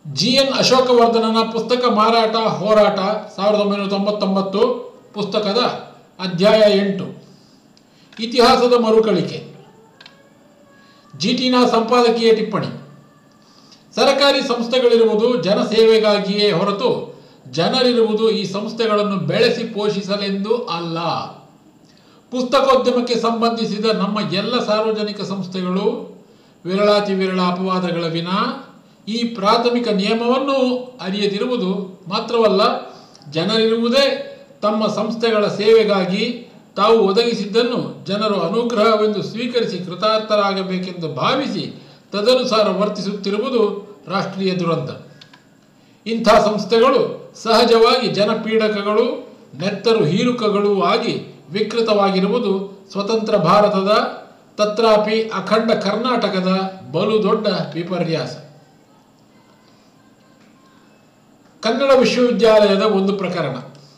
G N ಅಶೋಕವರ್ಧನನ ಪುಸ್ತಕ ಮಾರಾಟ ಹೋರಾಟ ಸಾವಿರದ ಒಂಬೈನೂರ ತೊಂಬತ್ತೊಂಬತ್ತು ಪುಸ್ತಕದ ಅಧ್ಯಾಯ ಎಂಟು ಇತಿಹಾಸದ ಮರುಕಳಿಕೆ ಜಿಟಿನ ಸಂಪಾದಕೀಯ ಟಿಪ್ಪಣಿ ಸರಕಾರಿ ಸಂಸ್ಥೆಗಳಿರುವುದು ಜನಸೇವೆಗಾಗಿಯೇ ಹೊರತು ಜನರಿರುವುದು ಈ ಸಂಸ್ಥೆಗಳನ್ನು ಬೆಳೆಸಿ ಪೋಷಿಸಲೆಂದು ಅಲ್ಲ ಪುಸ್ತಕೋದ್ಯಮಕ್ಕೆ ಸಂಬಂಧಿಸಿದ ನಮ್ಮ ಎಲ್ಲ ಸಾರ್ವಜನಿಕ ಸಂಸ್ಥೆಗಳು ವಿರಳಾತಿ ವಿರಳ ಅಪವಾದಗಳ ವಿನ ಈ ಪ್ರಾಥಮಿಕ ನಿಯಮವನ್ನು ಅರಿಯದಿರುವುದು ಮಾತ್ರವಲ್ಲ ಜನರಿರುವುದೇ ತಮ್ಮ ಸಂಸ್ಥೆಗಳ ಸೇವೆಗಾಗಿ ತಾವು ಒದಗಿಸಿದ್ದನ್ನು ಜನರು ಅನುಗ್ರಹವೆಂದು ಸ್ವೀಕರಿಸಿ ಕೃತಾರ್ಥರಾಗಬೇಕೆಂದು ಭಾವಿಸಿ ತದನುಸಾರ ವರ್ತಿಸುತ್ತಿರುವುದು ರಾಷ್ಟ್ರೀಯ ದುರಂತ ಇಂಥ ಸಂಸ್ಥೆಗಳು ಸಹಜವಾಗಿ ಜನಪೀಡಕಗಳು ನೆತ್ತರು ಹೀರುಕಗಳು ಆಗಿ ವಿಕೃತವಾಗಿರುವುದು ಸ್ವತಂತ್ರ ಭಾರತದ ತತ್ರಾಪಿ ಅಖಂಡ ಕರ್ನಾಟಕದ ಬಲು ದೊಡ್ಡ ವಿಪರ್ಯಾಸ ಕನ್ನಡ ವಿಶ್ವವಿದ್ಯಾಲಯದ ಒಂದು ಪ್ರಕರಣ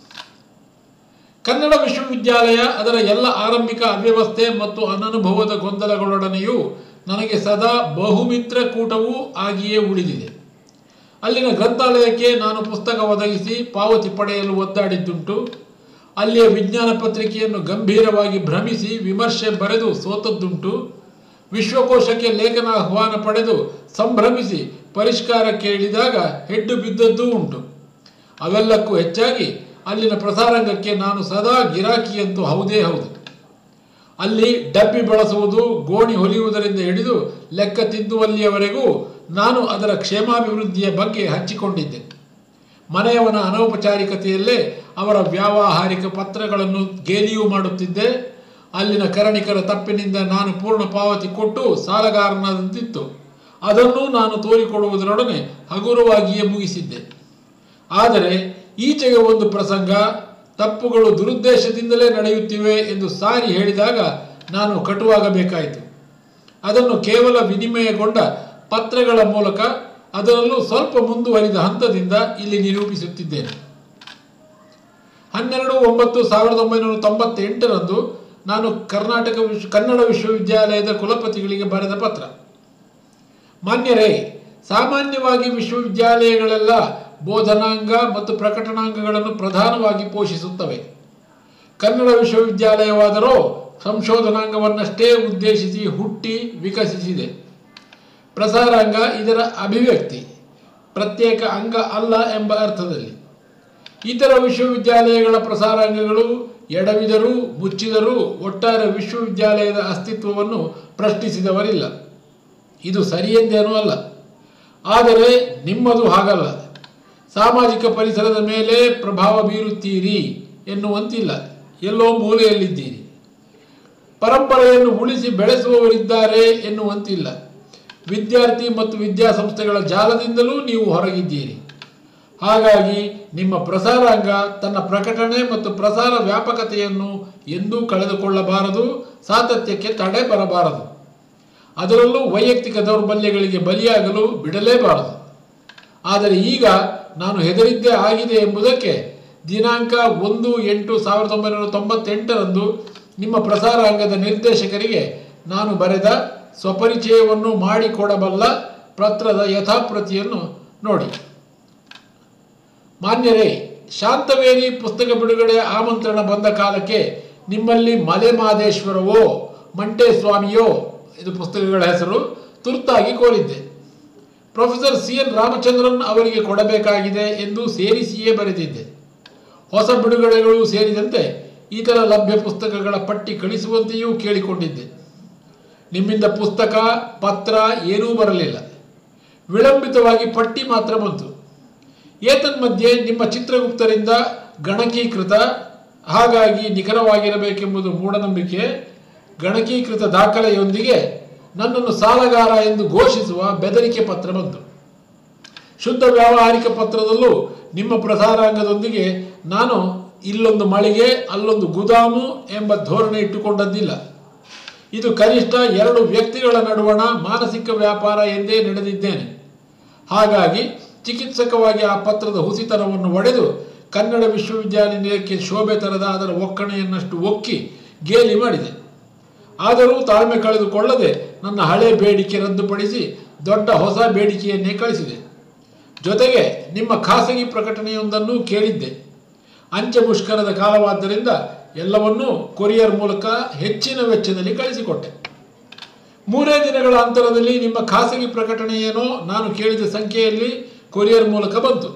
ಕನ್ನಡ ವಿಶ್ವವಿದ್ಯಾಲಯ ಅದರ ಎಲ್ಲ ಆರಂಭಿಕ ಅವ್ಯವಸ್ಥೆ ಮತ್ತು ಅನನುಭವದ ಗೊಂದಲಗಳೊಡನೆಯೂ ನನಗೆ ಸದಾ ಬಹುಮಿತ್ರ ಕೂಟವೂ ಆಗಿಯೇ ಉಳಿದಿದೆ ಅಲ್ಲಿನ ಗ್ರಂಥಾಲಯಕ್ಕೆ ನಾನು ಪುಸ್ತಕ ಒದಗಿಸಿ ಪಾವತಿ ಪಡೆಯಲು ಒದ್ದಾಡಿದ್ದುಂಟು ಅಲ್ಲಿಯ ವಿಜ್ಞಾನ ಪತ್ರಿಕೆಯನ್ನು ಗಂಭೀರವಾಗಿ ಭ್ರಮಿಸಿ ವಿಮರ್ಶೆ ಬರೆದು ಸೋತದ್ದುಂಟು ವಿಶ್ವಕೋಶಕ್ಕೆ ಲೇಖನ ಆಹ್ವಾನ ಪಡೆದು ಸಂಭ್ರಮಿಸಿ ಪರಿಷ್ಕಾರ ಕೇಳಿದಾಗ ಹೆಡ್ಡು ಬಿದ್ದದ್ದೂ ಉಂಟು ಅವೆಲ್ಲಕ್ಕೂ ಹೆಚ್ಚಾಗಿ ಅಲ್ಲಿನ ಪ್ರಸಾರಾಂಗಕ್ಕೆ ನಾನು ಸದಾ ಗಿರಾಕಿಯಂತೂ ಹೌದೇ ಹೌದು ಅಲ್ಲಿ ಡಬ್ಬಿ ಬಳಸುವುದು ಗೋಣಿ ಹೊಲಿಯುವುದರಿಂದ ಹಿಡಿದು ಲೆಕ್ಕ ತಿದ್ದುವಲ್ಲಿಯವರೆಗೂ ನಾನು ಅದರ ಕ್ಷೇಮಾಭಿವೃದ್ಧಿಯ ಬಗ್ಗೆ ಹಚ್ಚಿಕೊಂಡಿದ್ದೆ ಮನೆಯವನ ಅನೌಪಚಾರಿಕತೆಯಲ್ಲೇ ಅವರ ವ್ಯಾವಹಾರಿಕ ಪತ್ರಗಳನ್ನು ಗೇಲಿಯೂ ಮಾಡುತ್ತಿದ್ದೆ ಅಲ್ಲಿನ ಕರಣಿಕರ ತಪ್ಪಿನಿಂದ ನಾನು ಪೂರ್ಣ ಪಾವತಿ ಕೊಟ್ಟು ಸಾಲಗಾರನಾದಂತಿತ್ತು ಅದನ್ನೂ ನಾನು ತೋರಿಕೊಡುವುದರೊಡನೆ ಹಗುರವಾಗಿಯೇ ಮುಗಿಸಿದ್ದೆ ಆದರೆ ಈಚೆಗೆ ಒಂದು ಪ್ರಸಂಗ ತಪ್ಪುಗಳು ದುರುದ್ದೇಶದಿಂದಲೇ ನಡೆಯುತ್ತಿವೆ ಎಂದು ಸಾರಿ ಹೇಳಿದಾಗ ನಾನು ಕಟುವಾಗಬೇಕಾಯಿತು ಅದನ್ನು ಕೇವಲ ವಿನಿಮಯಗೊಂಡ ಪತ್ರಗಳ ಮೂಲಕ ಅದರಲ್ಲೂ ಸ್ವಲ್ಪ ಮುಂದುವರಿದ ಹಂತದಿಂದ ಇಲ್ಲಿ ನಿರೂಪಿಸುತ್ತಿದ್ದೇನೆ ಹನ್ನೆರಡು ಒಂಬತ್ತು ಸಾವಿರದ ಒಂಬೈನೂರ ತೊಂಬತ್ತೆಂಟರಂದು ನಾನು ಕರ್ನಾಟಕ ವಿಶ್ವ ಕನ್ನಡ ವಿಶ್ವವಿದ್ಯಾಲಯದ ಕುಲಪತಿಗಳಿಗೆ ಬರೆದ ಪತ್ರ ಮಾನ್ಯರೇ ಸಾಮಾನ್ಯವಾಗಿ ವಿಶ್ವವಿದ್ಯಾಲಯಗಳೆಲ್ಲ ಬೋಧನಾಂಗ ಮತ್ತು ಪ್ರಕಟಣಾಂಗಗಳನ್ನು ಪ್ರಧಾನವಾಗಿ ಪೋಷಿಸುತ್ತವೆ ಕನ್ನಡ ವಿಶ್ವವಿದ್ಯಾಲಯವಾದರೂ ಸಂಶೋಧನಾಂಗವನ್ನಷ್ಟೇ ಉದ್ದೇಶಿಸಿ ಹುಟ್ಟಿ ವಿಕಸಿಸಿದೆ ಪ್ರಸಾರಾಂಗ ಇದರ ಅಭಿವ್ಯಕ್ತಿ ಪ್ರತ್ಯೇಕ ಅಂಗ ಅಲ್ಲ ಎಂಬ ಅರ್ಥದಲ್ಲಿ ಇತರ ವಿಶ್ವವಿದ್ಯಾಲಯಗಳ ಪ್ರಸಾರಾಂಗಗಳು ಎಡವಿದರೂ ಮುಚ್ಚಿದರೂ ಒಟ್ಟಾರೆ ವಿಶ್ವವಿದ್ಯಾಲಯದ ಅಸ್ತಿತ್ವವನ್ನು ಪ್ರಶ್ನಿಸಿದವರಿಲ್ಲ ಇದು ಸರಿಯೆಂದೇನೂ ಅಲ್ಲ ಆದರೆ ನಿಮ್ಮದು ಹಾಗಲ್ಲ ಸಾಮಾಜಿಕ ಪರಿಸರದ ಮೇಲೆ ಪ್ರಭಾವ ಬೀರುತ್ತೀರಿ ಎನ್ನುವಂತಿಲ್ಲ ಎಲ್ಲೋ ಮೂಲೆಯಲ್ಲಿದ್ದೀರಿ ಪರಂಪರೆಯನ್ನು ಉಳಿಸಿ ಬೆಳೆಸುವವರಿದ್ದಾರೆ ಎನ್ನುವಂತಿಲ್ಲ ವಿದ್ಯಾರ್ಥಿ ಮತ್ತು ವಿದ್ಯಾಸಂಸ್ಥೆಗಳ ಜಾಲದಿಂದಲೂ ನೀವು ಹೊರಗಿದ್ದೀರಿ ಹಾಗಾಗಿ ನಿಮ್ಮ ಪ್ರಸಾರಾಂಗ ತನ್ನ ಪ್ರಕಟಣೆ ಮತ್ತು ಪ್ರಸಾರ ವ್ಯಾಪಕತೆಯನ್ನು ಎಂದೂ ಕಳೆದುಕೊಳ್ಳಬಾರದು ಸಾತತ್ಯಕ್ಕೆ ತಡೆ ಬರಬಾರದು ಅದರಲ್ಲೂ ವೈಯಕ್ತಿಕ ದೌರ್ಬಲ್ಯಗಳಿಗೆ ಬಲಿಯಾಗಲು ಬಿಡಲೇಬಾರದು ಆದರೆ ಈಗ ನಾನು ಹೆದರಿದ್ದೇ ಆಗಿದೆ ಎಂಬುದಕ್ಕೆ ದಿನಾಂಕ ಒಂದು ಎಂಟು ಸಾವಿರದ ಒಂಬೈನೂರ ತೊಂಬತ್ತೆಂಟರಂದು ನಿಮ್ಮ ಪ್ರಸಾರಾಂಗದ ನಿರ್ದೇಶಕರಿಗೆ ನಾನು ಬರೆದ ಸ್ವಪರಿಚಯವನ್ನು ಮಾಡಿಕೊಡಬಲ್ಲ ಪತ್ರದ ಯಥಾಪ್ರತಿಯನ್ನು ನೋಡಿ ಮಾನ್ಯರೇ ಶಾಂತವೇರಿ ಪುಸ್ತಕ ಬಿಡುಗಡೆಯ ಆಮಂತ್ರಣ ಬಂದ ಕಾಲಕ್ಕೆ ನಿಮ್ಮಲ್ಲಿ ಮಲೆ ಮಾದೇಶ್ವರವೋ ಮಂಟೇಸ್ವಾಮಿಯೋ ಇದು ಪುಸ್ತಕಗಳ ಹೆಸರು ತುರ್ತಾಗಿ ಕೋರಿದ್ದೆ ಪ್ರೊಫೆಸರ್ ಸಿ ಎನ್ ರಾಮಚಂದ್ರನ್ ಅವರಿಗೆ ಕೊಡಬೇಕಾಗಿದೆ ಎಂದು ಸೇರಿಸಿಯೇ ಬರೆದಿದ್ದೆ ಹೊಸ ಬಿಡುಗಡೆಗಳು ಸೇರಿದಂತೆ ಇತರ ಲಭ್ಯ ಪುಸ್ತಕಗಳ ಪಟ್ಟಿ ಕಳಿಸುವಂತೆಯೂ ಕೇಳಿಕೊಂಡಿದ್ದೆ ನಿಮ್ಮಿಂದ ಪುಸ್ತಕ ಪತ್ರ ಏನೂ ಬರಲಿಲ್ಲ ವಿಳಂಬಿತವಾಗಿ ಪಟ್ಟಿ ಮಾತ್ರ ಬಂತು ಏತನ್ಮಧ್ಯೆ ನಿಮ್ಮ ಚಿತ್ರಗುಪ್ತರಿಂದ ಗಣಕೀಕೃತ ಹಾಗಾಗಿ ನಿಖರವಾಗಿರಬೇಕೆಂಬುದು ಮೂಢನಂಬಿಕೆ ಗಣಕೀಕೃತ ದಾಖಲೆಯೊಂದಿಗೆ ನನ್ನನ್ನು ಸಾಲಗಾರ ಎಂದು ಘೋಷಿಸುವ ಬೆದರಿಕೆ ಪತ್ರ ಬಂತು ಶುದ್ಧ ವ್ಯಾವಹಾರಿಕ ಪತ್ರದಲ್ಲೂ ನಿಮ್ಮ ಪ್ರಸಾರಾಂಗದೊಂದಿಗೆ ನಾನು ಇಲ್ಲೊಂದು ಮಳಿಗೆ ಅಲ್ಲೊಂದು ಗುದಾಮು ಎಂಬ ಧೋರಣೆ ಇಟ್ಟುಕೊಂಡದ್ದಿಲ್ಲ ಇದು ಕನಿಷ್ಠ ಎರಡು ವ್ಯಕ್ತಿಗಳ ನಡುವಣ ಮಾನಸಿಕ ವ್ಯಾಪಾರ ಎಂದೇ ನಡೆದಿದ್ದೇನೆ ಹಾಗಾಗಿ ಚಿಕಿತ್ಸಕವಾಗಿ ಆ ಪತ್ರದ ಹುಸಿತನವನ್ನು ಒಡೆದು ಕನ್ನಡ ವಿಶ್ವವಿದ್ಯಾನಿಲಯಕ್ಕೆ ಶೋಭೆ ತರದ ಅದರ ಒಕ್ಕಣೆಯನ್ನಷ್ಟು ಒಕ್ಕಿ ಗೇಲಿ ಮಾಡಿದೆ ಆದರೂ ತಾಳ್ಮೆ ಕಳೆದುಕೊಳ್ಳದೆ ನನ್ನ ಹಳೆ ಬೇಡಿಕೆ ರದ್ದುಪಡಿಸಿ ದೊಡ್ಡ ಹೊಸ ಬೇಡಿಕೆಯನ್ನೇ ಕಳಿಸಿದೆ ಜೊತೆಗೆ ನಿಮ್ಮ ಖಾಸಗಿ ಪ್ರಕಟಣೆಯೊಂದನ್ನು ಕೇಳಿದ್ದೆ ಅಂಚೆ ಮುಷ್ಕರದ ಕಾಲವಾದ್ದರಿಂದ ಎಲ್ಲವನ್ನೂ ಕೊರಿಯರ್ ಮೂಲಕ ಹೆಚ್ಚಿನ ವೆಚ್ಚದಲ್ಲಿ ಕಳಿಸಿಕೊಟ್ಟೆ ಮೂರೇ ದಿನಗಳ ಅಂತರದಲ್ಲಿ ನಿಮ್ಮ ಖಾಸಗಿ ಪ್ರಕಟಣೆಯೇನೋ ನಾನು ಕೇಳಿದ ಸಂಖ್ಯೆಯಲ್ಲಿ ಕೊರಿಯರ್ ಮೂಲಕ ಬಂತು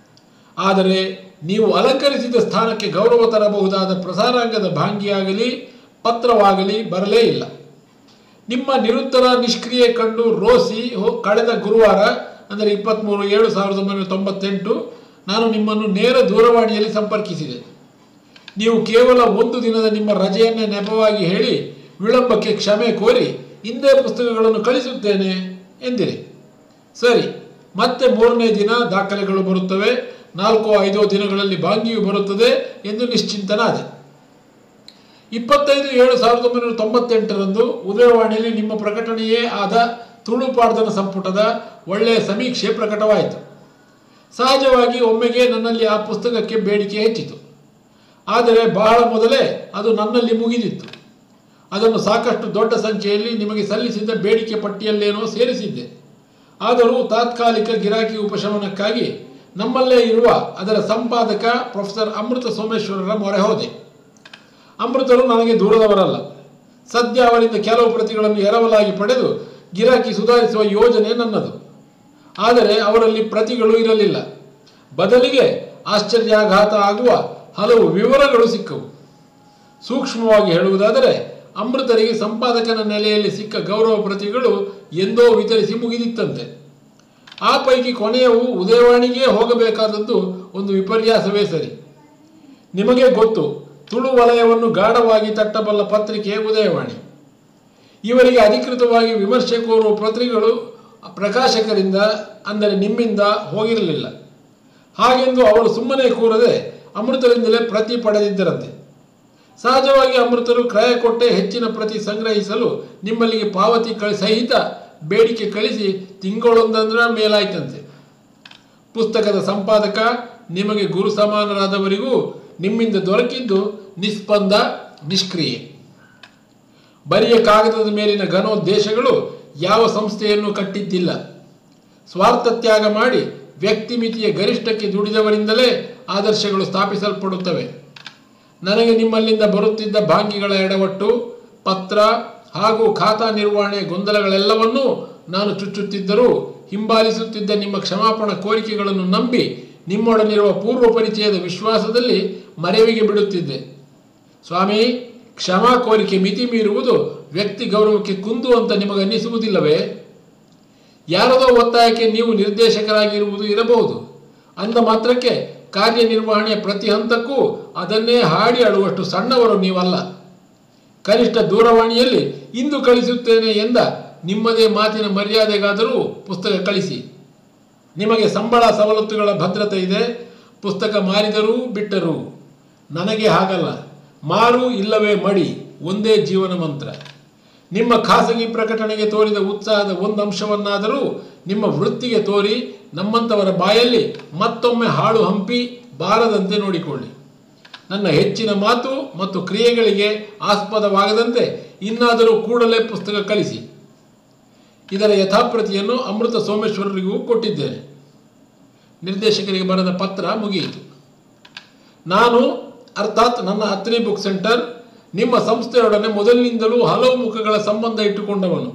ಆದರೆ ನೀವು ಅಲಂಕರಿಸಿದ ಸ್ಥಾನಕ್ಕೆ ಗೌರವ ತರಬಹುದಾದ ಪ್ರಸಾರಾಂಗದ ಭಾಂಗಿಯಾಗಲಿ ಪತ್ರವಾಗಲಿ ಬರಲೇ ಇಲ್ಲ ನಿಮ್ಮ ನಿರುತ್ತರ ನಿಷ್ಕ್ರಿಯೆ ಕಂಡು ರೋಸಿ ಹೋ- ಕಳೆದ ಗುರುವಾರ ಅಂದರೆ ಇಪ್ಪತ್ತ್ಮೂರು ಏಳು ಸಾವಿರದ ಒಂಬೈನೂರ ತೊಂಬತ್ತೆಂಟು ನಾನು ನಿಮ್ಮನ್ನು ನೇರ ದೂರವಾಣಿಯಲ್ಲಿ ಸಂಪರ್ಕಿಸಿದೆ ನೀವು ಕೇವಲ ಒಂದು ದಿನದ ನಿಮ್ಮ ರಜೆಯನ್ನೇ ನೆಪವಾಗಿ ಹೇಳಿ ವಿಳಂಬಕ್ಕೆ ಕ್ಷಮೆ ಕೋರಿ ಇಂದೇ ಪುಸ್ತಕಗಳನ್ನು ಕಳಿಸುತ್ತೇನೆ ಎಂದಿರಿ ಸರಿ ಮತ್ತೆ ಮೂರನೇ ದಿನ ದಾಖಲೆಗಳು ಬರುತ್ತವೆ ನಾಲ್ಕು ಐದೋ ದಿನಗಳಲ್ಲಿ ಬಾಂಗಿಯು ಬರುತ್ತದೆ ಎಂದು ನಿಶ್ಚಿಂತನಾದೆ ಇಪ್ಪತ್ತೈದು ಏಳು ಸಾವಿರದ ಒಂಬೈನೂರ ತೊಂಬತ್ತೆಂಟರಂದು ಉದಯವಾಣಿಯಲ್ಲಿ ನಿಮ್ಮ ಪ್ರಕಟಣೆಯೇ ಆದ ತುಳುಪಾಡ್ದನ ಸಂಪುಟದ ಒಳ್ಳೆಯ ಸಮೀಕ್ಷೆ ಪ್ರಕಟವಾಯಿತು ಸಹಜವಾಗಿ ಒಮ್ಮೆಗೆ ನನ್ನಲ್ಲಿ ಆ ಪುಸ್ತಕಕ್ಕೆ ಬೇಡಿಕೆ ಹೆಚ್ಚಿತು ಆದರೆ ಬಹಳ ಮೊದಲೇ ಅದು ನನ್ನಲ್ಲಿ ಮುಗಿದಿತ್ತು ಅದನ್ನು ಸಾಕಷ್ಟು ದೊಡ್ಡ ಸಂಖ್ಯೆಯಲ್ಲಿ ನಿಮಗೆ ಸಲ್ಲಿಸಿದ್ದ ಬೇಡಿಕೆ ಪಟ್ಟಿಯಲ್ಲೇನೋ ಸೇರಿಸಿದ್ದೆ ಆದರೂ ತಾತ್ಕಾಲಿಕ ಗಿರಾಕಿ ಉಪಶಮನಕ್ಕಾಗಿ ನಮ್ಮಲ್ಲೇ ಇರುವ ಅದರ ಸಂಪಾದಕ ಪ್ರೊಫೆಸರ್ ಅಮೃತ ಸೋಮೇಶ್ವರರ ಮೊರೆ ಹೋದೆ ಅಮೃತರು ನನಗೆ ದೂರದವರಲ್ಲ ಸದ್ಯ ಅವರಿಂದ ಕೆಲವು ಪ್ರತಿಗಳನ್ನು ಎರವಲಾಗಿ ಪಡೆದು ಗಿರಾಕಿ ಸುಧಾರಿಸುವ ಯೋಜನೆ ನನ್ನದು ಆದರೆ ಅವರಲ್ಲಿ ಪ್ರತಿಗಳು ಇರಲಿಲ್ಲ ಬದಲಿಗೆ ಆಶ್ಚರ್ಯಾಘಾತ ಆಗುವ ಹಲವು ವಿವರಗಳು ಸಿಕ್ಕವು ಸೂಕ್ಷ್ಮವಾಗಿ ಹೇಳುವುದಾದರೆ ಅಮೃತರಿಗೆ ಸಂಪಾದಕನ ನೆಲೆಯಲ್ಲಿ ಸಿಕ್ಕ ಗೌರವ ಪ್ರತಿಗಳು ಎಂದೋ ವಿತರಿಸಿ ಮುಗಿದಿತ್ತಂತೆ ಆ ಪೈಕಿ ಕೊನೆಯವು ಉದಯವಾಣಿಗೆ ಹೋಗಬೇಕಾದದ್ದು ಒಂದು ವಿಪರ್ಯಾಸವೇ ಸರಿ ನಿಮಗೆ ಗೊತ್ತು ತುಳು ವಲಯವನ್ನು ಗಾಢವಾಗಿ ತಟ್ಟಬಲ್ಲ ಪತ್ರಿಕೆ ಉದಯವಾಣಿ ಇವರಿಗೆ ಅಧಿಕೃತವಾಗಿ ವಿಮರ್ಶೆ ಕೋರುವ ಪತ್ರಿಕೆಗಳು ಪ್ರಕಾಶಕರಿಂದ ಅಂದರೆ ನಿಮ್ಮಿಂದ ಹೋಗಿರಲಿಲ್ಲ ಹಾಗೆಂದು ಅವರು ಸುಮ್ಮನೆ ಕೂರದೆ ಅಮೃತರಿಂದಲೇ ಪ್ರತಿ ಪಡೆದಿದ್ದರಂತೆ ಸಹಜವಾಗಿ ಅಮೃತರು ಕ್ರಯ ಕೊಟ್ಟೆ ಹೆಚ್ಚಿನ ಪ್ರತಿ ಸಂಗ್ರಹಿಸಲು ನಿಮ್ಮಲ್ಲಿಗೆ ಪಾವತಿ ಕಳಿ ಸಹಿತ ಬೇಡಿಕೆ ಕಳಿಸಿ ತಿಂಗಳೊಂದರ ಮೇಲಾಯ್ತಂತೆ ಪುಸ್ತಕದ ಸಂಪಾದಕ ನಿಮಗೆ ಗುರು ಸಮಾನರಾದವರಿಗೂ ನಿಮ್ಮಿಂದ ದೊರಕಿದ್ದು ನಿಸ್ಪಂದ ನಿಷ್ಕ್ರಿಯೆ ಬರಿಯ ಕಾಗದದ ಮೇಲಿನ ಘನೋದ್ದೇಶಗಳು ಯಾವ ಸಂಸ್ಥೆಯನ್ನು ಕಟ್ಟಿದ್ದಿಲ್ಲ ಸ್ವಾರ್ಥ ತ್ಯಾಗ ಮಾಡಿ ವ್ಯಕ್ತಿ ಮಿತಿಯ ಗರಿಷ್ಠಕ್ಕೆ ದುಡಿದವರಿಂದಲೇ ಆದರ್ಶಗಳು ಸ್ಥಾಪಿಸಲ್ಪಡುತ್ತವೆ ನನಗೆ ನಿಮ್ಮಲ್ಲಿಂದ ಬರುತ್ತಿದ್ದ ಭಾಂಗಿಗಳ ಎಡವಟ್ಟು ಪತ್ರ ಹಾಗೂ ಖಾತಾ ನಿರ್ವಹಣೆ ಗೊಂದಲಗಳೆಲ್ಲವನ್ನೂ ನಾನು ಚುಚ್ಚುತ್ತಿದ್ದರೂ ಹಿಂಬಾಲಿಸುತ್ತಿದ್ದ ನಿಮ್ಮ ಕ್ಷಮಾಪಣಾ ಕೋರಿಕೆಗಳನ್ನು ನಂಬಿ ನಿಮ್ಮೊಡನಿರುವ ಪೂರ್ವ ಪರಿಚಯದ ವಿಶ್ವಾಸದಲ್ಲಿ ಮರೆವಿಗೆ ಬಿಡುತ್ತಿದ್ದೆ ಸ್ವಾಮಿ ಕ್ಷಮಾ ಕೋರಿಕೆ ಮಿತಿ ಮೀರುವುದು ವ್ಯಕ್ತಿ ಗೌರವಕ್ಕೆ ಕುಂದು ಅಂತ ನಿಮಗನ್ನಿಸುವುದಿಲ್ಲವೇ ಯಾರದೋ ಒತ್ತಾಯಕ್ಕೆ ನೀವು ನಿರ್ದೇಶಕರಾಗಿರುವುದು ಇರಬಹುದು ಅಂದ ಮಾತ್ರಕ್ಕೆ ಕಾರ್ಯನಿರ್ವಹಣೆಯ ಪ್ರತಿ ಹಂತಕ್ಕೂ ಅದನ್ನೇ ಹಾಡಿ ಆಡುವಷ್ಟು ಸಣ್ಣವರು ನೀವಲ್ಲ ಕನಿಷ್ಠ ದೂರವಾಣಿಯಲ್ಲಿ ಇಂದು ಕಳಿಸುತ್ತೇನೆ ಎಂದ ನಿಮ್ಮದೇ ಮಾತಿನ ಮರ್ಯಾದೆಗಾದರೂ ಪುಸ್ತಕ ಕಳಿಸಿ ನಿಮಗೆ ಸಂಬಳ ಸವಲತ್ತುಗಳ ಭದ್ರತೆ ಇದೆ ಪುಸ್ತಕ ಮಾರಿದರೂ ಬಿಟ್ಟರು ನನಗೆ ಹಾಗಲ್ಲ ಮಾರು ಇಲ್ಲವೇ ಮಡಿ ಒಂದೇ ಜೀವನ ಮಂತ್ರ ನಿಮ್ಮ ಖಾಸಗಿ ಪ್ರಕಟಣೆಗೆ ತೋರಿದ ಉತ್ಸಾಹದ ಒಂದು ಅಂಶವನ್ನಾದರೂ ನಿಮ್ಮ ವೃತ್ತಿಗೆ ತೋರಿ ನಮ್ಮಂಥವರ ಬಾಯಲ್ಲಿ ಮತ್ತೊಮ್ಮೆ ಹಾಳು ಹಂಪಿ ಬಾರದಂತೆ ನೋಡಿಕೊಳ್ಳಿ ನನ್ನ ಹೆಚ್ಚಿನ ಮಾತು ಮತ್ತು ಕ್ರಿಯೆಗಳಿಗೆ ಆಸ್ಪದವಾಗದಂತೆ ಇನ್ನಾದರೂ ಕೂಡಲೇ ಪುಸ್ತಕ ಕಳಿಸಿ ಇದರ ಯಥಾಪ್ರತಿಯನ್ನು ಅಮೃತ ಸೋಮೇಶ್ವರರಿಗೂ ಕೊಟ್ಟಿದ್ದೇನೆ ನಿರ್ದೇಶಕರಿಗೆ ಬರೆದ ಪತ್ರ ಮುಗಿಯಿತು ನಾನು ಅರ್ಥಾತ್ ನನ್ನ ಅತ್ರಿ ಬುಕ್ ಸೆಂಟರ್ ನಿಮ್ಮ ಸಂಸ್ಥೆಯೊಡನೆ ಮೊದಲಿನಿಂದಲೂ ಹಲವು ಮುಖಗಳ ಸಂಬಂಧ ಇಟ್ಟುಕೊಂಡವನು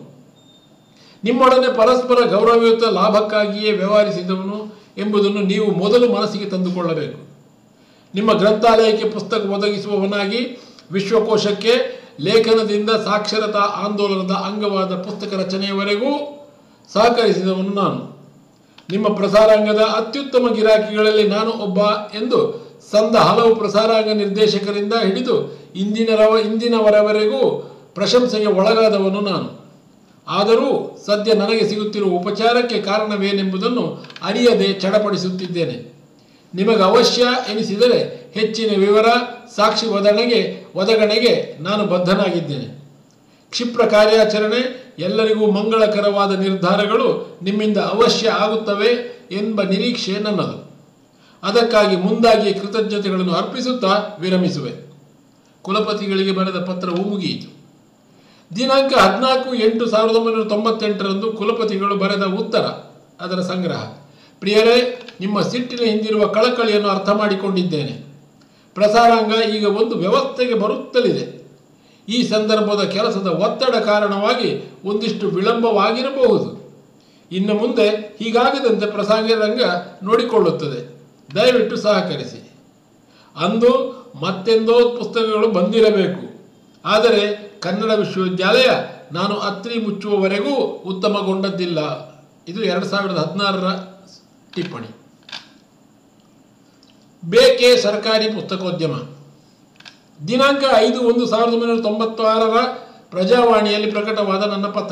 ನಿಮ್ಮೊಡನೆ ಪರಸ್ಪರ ಗೌರವಯುತ ಲಾಭಕ್ಕಾಗಿಯೇ ವ್ಯವಹರಿಸಿದವನು ಎಂಬುದನ್ನು ನೀವು ಮೊದಲು ಮನಸ್ಸಿಗೆ ತಂದುಕೊಳ್ಳಬೇಕು ನಿಮ್ಮ ಗ್ರಂಥಾಲಯಕ್ಕೆ ಪುಸ್ತಕ ಒದಗಿಸುವವನಾಗಿ ವಿಶ್ವಕೋಶಕ್ಕೆ ಲೇಖನದಿಂದ ಸಾಕ್ಷರತಾ ಆಂದೋಲನದ ಅಂಗವಾದ ಪುಸ್ತಕ ರಚನೆಯವರೆಗೂ ಸಹಕರಿಸಿದವನು ನಾನು ನಿಮ್ಮ ಪ್ರಸಾರಾಂಗದ ಅತ್ಯುತ್ತಮ ಗಿರಾಕಿಗಳಲ್ಲಿ ನಾನು ಒಬ್ಬ ಎಂದು ಸಂದ ಹಲವು ಪ್ರಸಾರಾಂಗ ನಿರ್ದೇಶಕರಿಂದ ಹಿಡಿದು ಇಂದಿನರವ ಇಂದಿನವರವರೆಗೂ ಪ್ರಶಂಸೆಗೆ ಒಳಗಾದವನು ನಾನು ಆದರೂ ಸದ್ಯ ನನಗೆ ಸಿಗುತ್ತಿರುವ ಉಪಚಾರಕ್ಕೆ ಕಾರಣವೇನೆಂಬುದನ್ನು ಅರಿಯದೆ ಚಡಪಡಿಸುತ್ತಿದ್ದೇನೆ ನಿಮಗೆ ಅವಶ್ಯ ಎನಿಸಿದರೆ ಹೆಚ್ಚಿನ ವಿವರ ಸಾಕ್ಷಿ ಒದಣೆಗೆ ಒದಗಣೆಗೆ ನಾನು ಬದ್ಧನಾಗಿದ್ದೇನೆ ಕ್ಷಿಪ್ರ ಕಾರ್ಯಾಚರಣೆ ಎಲ್ಲರಿಗೂ ಮಂಗಳಕರವಾದ ನಿರ್ಧಾರಗಳು ನಿಮ್ಮಿಂದ ಅವಶ್ಯ ಆಗುತ್ತವೆ ಎಂಬ ನಿರೀಕ್ಷೆ ನನ್ನದು ಅದಕ್ಕಾಗಿ ಮುಂದಾಗಿ ಕೃತಜ್ಞತೆಗಳನ್ನು ಅರ್ಪಿಸುತ್ತಾ ವಿರಮಿಸುವೆ ಕುಲಪತಿಗಳಿಗೆ ಬರೆದ ಪತ್ರವು ಮುಗಿಯಿತು ದಿನಾಂಕ ಹದಿನಾಲ್ಕು ಎಂಟು ಸಾವಿರದ ಒಂಬೈನೂರ ತೊಂಬತ್ತೆಂಟರಂದು ಕುಲಪತಿಗಳು ಬರೆದ ಉತ್ತರ ಅದರ ಸಂಗ್ರಹ ಪ್ರಿಯರೇ ನಿಮ್ಮ ಸಿಟ್ಟಿನ ಹಿಂದಿರುವ ಕಳಕಳಿಯನ್ನು ಅರ್ಥ ಮಾಡಿಕೊಂಡಿದ್ದೇನೆ ಪ್ರಸಾರಾಂಗ ಈಗ ಒಂದು ವ್ಯವಸ್ಥೆಗೆ ಬರುತ್ತಲಿದೆ ಈ ಸಂದರ್ಭದ ಕೆಲಸದ ಒತ್ತಡ ಕಾರಣವಾಗಿ ಒಂದಿಷ್ಟು ವಿಳಂಬವಾಗಿರಬಹುದು ಇನ್ನು ಮುಂದೆ ಹೀಗಾಗದಂತೆ ಪ್ರಸಾರಂಗ ನೋಡಿಕೊಳ್ಳುತ್ತದೆ ದಯವಿಟ್ಟು ಸಹಕರಿಸಿ ಅಂದು ಮತ್ತೆಂದೋ ಪುಸ್ತಕಗಳು ಬಂದಿರಬೇಕು ಆದರೆ ಕನ್ನಡ ವಿಶ್ವವಿದ್ಯಾಲಯ ನಾನು ಅತ್ರಿ ಮುಚ್ಚುವವರೆಗೂ ಉತ್ತಮಗೊಂಡದ್ದಿಲ್ಲ ಇದು ಎರಡು ಸಾವಿರದ ಹದಿನಾರರ ಟಿಪ್ಪಣಿ ಬೇಕೆ ಸರ್ಕಾರಿ ಪುಸ್ತಕೋದ್ಯಮ ದಿನಾಂಕ ಐದು ಒಂದು ಸಾವಿರದ ಒಂಬೈನೂರ ತೊಂಬತ್ತಾರರ ಪ್ರಜಾವಾಣಿಯಲ್ಲಿ ಪ್ರಕಟವಾದ ನನ್ನ ಪತ್ರ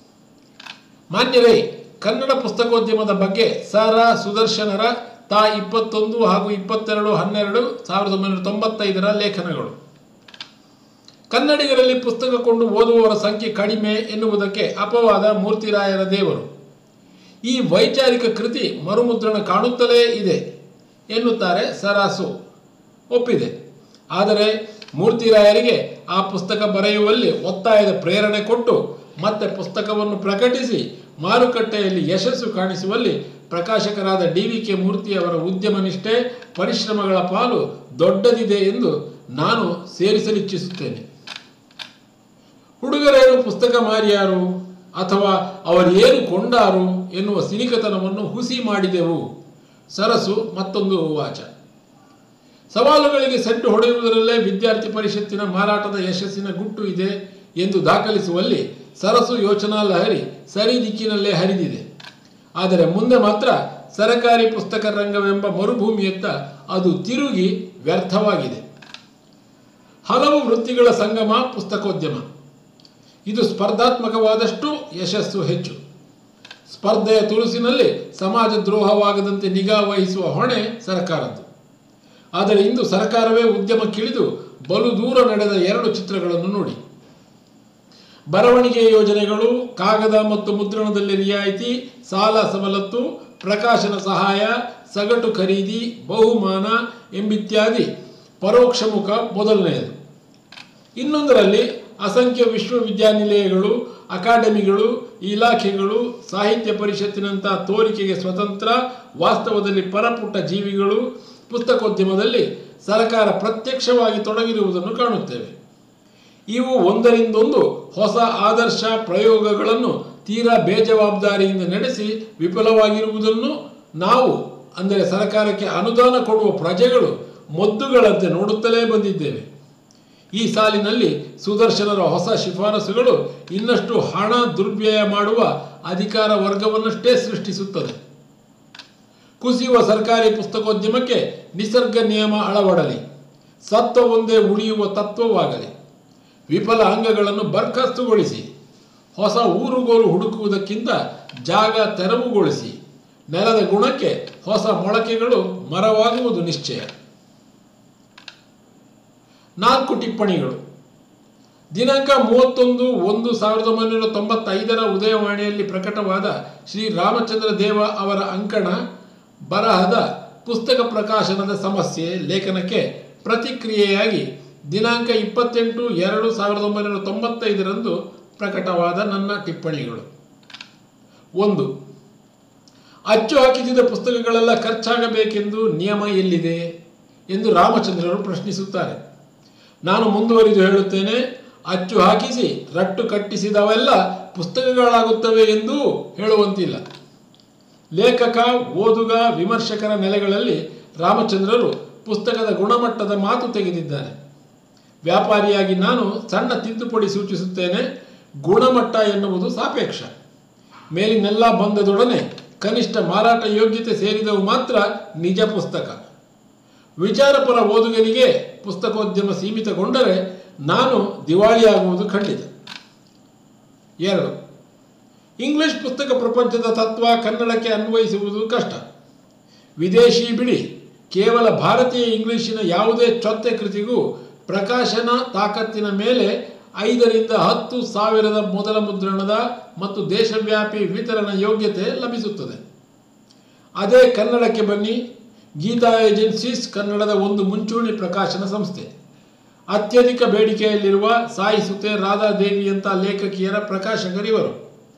ಮಾನ್ಯರೇ ಕನ್ನಡ ಪುಸ್ತಕೋದ್ಯಮದ ಬಗ್ಗೆ ಸರ ಸುದರ್ಶನರ ತಾ ಇಪ್ಪತ್ತೊಂದು ಹಾಗೂ ಇಪ್ಪತ್ತೆರಡು ಹನ್ನೆರಡು ಸಾವಿರದ ಒಂಬೈನೂರ ತೊಂಬತ್ತೈದರ ಲೇಖನಗಳು ಕನ್ನಡಿಗರಲ್ಲಿ ಪುಸ್ತಕ ಕೊಂಡು ಓದುವವರ ಸಂಖ್ಯೆ ಕಡಿಮೆ ಎನ್ನುವುದಕ್ಕೆ ಅಪವಾದ ಮೂರ್ತಿರಾಯರ ದೇವರು ಈ ವೈಚಾರಿಕ ಕೃತಿ ಮರುಮುದ್ರಣ ಕಾಣುತ್ತಲೇ ಇದೆ ಎನ್ನುತ್ತಾರೆ ಸರಾಸು ಒಪ್ಪಿದೆ ಆದರೆ ಮೂರ್ತಿರಾಯರಿಗೆ ಆ ಪುಸ್ತಕ ಬರೆಯುವಲ್ಲಿ ಒತ್ತಾಯದ ಪ್ರೇರಣೆ ಕೊಟ್ಟು ಮತ್ತೆ ಪುಸ್ತಕವನ್ನು ಪ್ರಕಟಿಸಿ ಮಾರುಕಟ್ಟೆಯಲ್ಲಿ ಯಶಸ್ಸು ಕಾಣಿಸುವಲ್ಲಿ ಪ್ರಕಾಶಕರಾದ ಡಿ ವಿ ಕೆ ಮೂರ್ತಿಯವರ ಉದ್ಯಮ ನಿಷ್ಠೆ ಪರಿಶ್ರಮಗಳ ಪಾಲು ದೊಡ್ಡದಿದೆ ಎಂದು ನಾನು ಸೇರಿಸಲಿಚ್ಛಿಸುತ್ತೇನೆ ಹುಡುಗರೇನು ಪುಸ್ತಕ ಮಾರಿಯಾರು ಅಥವಾ ಅವರೇನು ಕೊಂಡಾರು ಎನ್ನುವ ಸಿನಿಕತನವನ್ನು ಹುಸಿ ಮಾಡಿದೆವು ಸರಸು ಮತ್ತೊಂದು ವಾಚ ಸವಾಲುಗಳಿಗೆ ಸೆಡ್ಡು ಹೊಡೆಯುವುದರಲ್ಲೇ ವಿದ್ಯಾರ್ಥಿ ಪರಿಷತ್ತಿನ ಮಾರಾಟದ ಯಶಸ್ಸಿನ ಗುಟ್ಟು ಇದೆ ಎಂದು ದಾಖಲಿಸುವಲ್ಲಿ ಸರಸು ಯೋಚನಾ ಲಹರಿ ಸರಿ ದಿಕ್ಕಿನಲ್ಲೇ ಹರಿದಿದೆ ಆದರೆ ಮುಂದೆ ಮಾತ್ರ ಸರಕಾರಿ ಪುಸ್ತಕ ರಂಗವೆಂಬ ಮರುಭೂಮಿಯತ್ತ ಅದು ತಿರುಗಿ ವ್ಯರ್ಥವಾಗಿದೆ ಹಲವು ವೃತ್ತಿಗಳ ಸಂಗಮ ಪುಸ್ತಕೋದ್ಯಮ ಇದು ಸ್ಪರ್ಧಾತ್ಮಕವಾದಷ್ಟು ಯಶಸ್ಸು ಹೆಚ್ಚು ಸ್ಪರ್ಧೆಯ ತುಳುಸಿನಲ್ಲಿ ಸಮಾಜ ದ್ರೋಹವಾಗದಂತೆ ನಿಗಾ ವಹಿಸುವ ಹೊಣೆ ಸರ್ಕಾರದ್ದು ಆದರೆ ಇಂದು ಸರ್ಕಾರವೇ ಉದ್ಯಮಕ್ಕಿಳಿದು ಬಲು ದೂರ ನಡೆದ ಎರಡು ಚಿತ್ರಗಳನ್ನು ನೋಡಿ ಬರವಣಿಗೆ ಯೋಜನೆಗಳು ಕಾಗದ ಮತ್ತು ಮುದ್ರಣದಲ್ಲಿ ರಿಯಾಯಿತಿ ಸಾಲ ಸವಲತ್ತು ಪ್ರಕಾಶನ ಸಹಾಯ ಸಗಟು ಖರೀದಿ ಬಹುಮಾನ ಎಂಬಿತ್ಯಾದಿ ಪರೋಕ್ಷ ಮುಖ ಮೊದಲನೆಯದು ಇನ್ನೊಂದರಲ್ಲಿ ಅಸಂಖ್ಯ ವಿಶ್ವವಿದ್ಯಾನಿಲಯಗಳು ಅಕಾಡೆಮಿಗಳು ಇಲಾಖೆಗಳು ಸಾಹಿತ್ಯ ಪರಿಷತ್ತಿನಂತಹ ತೋರಿಕೆಗೆ ಸ್ವತಂತ್ರ ವಾಸ್ತವದಲ್ಲಿ ಪರಪುಟ್ಟ ಜೀವಿಗಳು ಪುಸ್ತಕೋದ್ಯಮದಲ್ಲಿ ಸರ್ಕಾರ ಪ್ರತ್ಯಕ್ಷವಾಗಿ ತೊಡಗಿರುವುದನ್ನು ಕಾಣುತ್ತೇವೆ ಇವು ಒಂದರಿಂದೊಂದು ಹೊಸ ಆದರ್ಶ ಪ್ರಯೋಗಗಳನ್ನು ತೀರಾ ಬೇಜವಾಬ್ದಾರಿಯಿಂದ ನಡೆಸಿ ವಿಫಲವಾಗಿರುವುದನ್ನು ನಾವು ಅಂದರೆ ಸರ್ಕಾರಕ್ಕೆ ಅನುದಾನ ಕೊಡುವ ಪ್ರಜೆಗಳು ಮೊದ್ದುಗಳಂತೆ ನೋಡುತ್ತಲೇ ಬಂದಿದ್ದೇವೆ ಈ ಸಾಲಿನಲ್ಲಿ ಸುದರ್ಶನರ ಹೊಸ ಶಿಫಾರಸುಗಳು ಇನ್ನಷ್ಟು ಹಣ ದುರ್ವ್ಯಯ ಮಾಡುವ ಅಧಿಕಾರ ವರ್ಗವನ್ನಷ್ಟೇ ಸೃಷ್ಟಿಸುತ್ತದೆ ಕುಸಿಯುವ ಸರ್ಕಾರಿ ಪುಸ್ತಕೋದ್ಯಮಕ್ಕೆ ನಿಸರ್ಗ ನಿಯಮ ಅಳವಡಲಿ ಸತ್ವ ಒಂದೇ ಉಳಿಯುವ ತತ್ವವಾಗಲಿ ವಿಫಲ ಅಂಗಗಳನ್ನು ಬರ್ಖಾಸ್ತುಗೊಳಿಸಿ ಹೊಸ ಊರುಗೋಲು ಹುಡುಕುವುದಕ್ಕಿಂತ ಜಾಗ ತೆರವುಗೊಳಿಸಿ ನೆಲದ ಗುಣಕ್ಕೆ ಹೊಸ ಮೊಳಕೆಗಳು ಮರವಾಗುವುದು ನಿಶ್ಚಯ ನಾಲ್ಕು ಟಿಪ್ಪಣಿಗಳು ದಿನಾಂಕ ಮೂವತ್ತೊಂದು ಒಂದು ಸಾವಿರದ ಒಂಬೈನೂರ ತೊಂಬತ್ತೈದರ ಉದಯವಾಣಿಯಲ್ಲಿ ಪ್ರಕಟವಾದ ಶ್ರೀ ರಾಮಚಂದ್ರ ದೇವ ಅವರ ಅಂಕಣ ಬರಹದ ಪುಸ್ತಕ ಪ್ರಕಾಶನದ ಸಮಸ್ಯೆ ಲೇಖನಕ್ಕೆ ಪ್ರತಿಕ್ರಿಯೆಯಾಗಿ ದಿನಾಂಕ ಇಪ್ಪತ್ತೆಂಟು ಎರಡು ಸಾವಿರದ ಒಂಬೈನೂರ ತೊಂಬತ್ತೈದರಂದು ಪ್ರಕಟವಾದ ನನ್ನ ಟಿಪ್ಪಣಿಗಳು ಒಂದು ಅಚ್ಚು ಹಾಕಿಸಿದ ಪುಸ್ತಕಗಳೆಲ್ಲ ಖರ್ಚಾಗಬೇಕೆಂದು ನಿಯಮ ಎಲ್ಲಿದೆ ಎಂದು ರಾಮಚಂದ್ರರು ಪ್ರಶ್ನಿಸುತ್ತಾರೆ ನಾನು ಮುಂದುವರಿದು ಹೇಳುತ್ತೇನೆ ಅಚ್ಚು ಹಾಕಿಸಿ ರಟ್ಟು ಕಟ್ಟಿಸಿದವೆಲ್ಲ ಪುಸ್ತಕಗಳಾಗುತ್ತವೆ ಎಂದೂ ಹೇಳುವಂತಿಲ್ಲ ಲೇಖಕ ಓದುಗ ವಿಮರ್ಶಕರ ನೆಲೆಗಳಲ್ಲಿ ರಾಮಚಂದ್ರರು ಪುಸ್ತಕದ ಗುಣಮಟ್ಟದ ಮಾತು ತೆಗೆದಿದ್ದಾರೆ ವ್ಯಾಪಾರಿಯಾಗಿ ನಾನು ಸಣ್ಣ ತಿದ್ದುಪಡಿ ಸೂಚಿಸುತ್ತೇನೆ ಗುಣಮಟ್ಟ ಎನ್ನುವುದು ಸಾಪೇಕ್ಷ ಮೇಲಿನೆಲ್ಲ ಬಂದದೊಡನೆ ಕನಿಷ್ಠ ಮಾರಾಟ ಯೋಗ್ಯತೆ ಸೇರಿದವು ಮಾತ್ರ ನಿಜ ಪುಸ್ತಕ ವಿಚಾರಪರ ಓದುಗನಿಗೆ ಪುಸ್ತಕೋದ್ಯಮ ಸೀಮಿತಗೊಂಡರೆ ನಾನು ದಿವಾಳಿಯಾಗುವುದು ಖಂಡಿತ ಎರಡು ಇಂಗ್ಲಿಷ್ ಪುಸ್ತಕ ಪ್ರಪಂಚದ ತತ್ವ ಕನ್ನಡಕ್ಕೆ ಅನ್ವಯಿಸುವುದು ಕಷ್ಟ ವಿದೇಶಿ ಬಿಡಿ ಕೇವಲ ಭಾರತೀಯ ಇಂಗ್ಲಿಶಿನ ಯಾವುದೇ ಚೊತ್ತೆ ಕೃತಿಗೂ ಪ್ರಕಾಶನ ತಾಕತ್ತಿನ ಮೇಲೆ ಐದರಿಂದ ಹತ್ತು ಸಾವಿರದ ಮೊದಲ ಮುದ್ರಣದ ಮತ್ತು ದೇಶವ್ಯಾಪಿ ವಿತರಣಾ ಯೋಗ್ಯತೆ ಲಭಿಸುತ್ತದೆ ಅದೇ ಕನ್ನಡಕ್ಕೆ ಬನ್ನಿ ಗೀತಾ ಏಜೆನ್ಸೀಸ್ ಕನ್ನಡದ ಒಂದು ಮುಂಚೂಣಿ ಪ್ರಕಾಶನ ಸಂಸ್ಥೆ ಅತ್ಯಧಿಕ ಬೇಡಿಕೆಯಲ್ಲಿರುವ ಸಾಯಿ ಸುತೆ ರಾಧಾದೇವಿಯಂಥ ಲೇಖಕಿಯರ ಪ್ರಕಾಶಕರಿವರು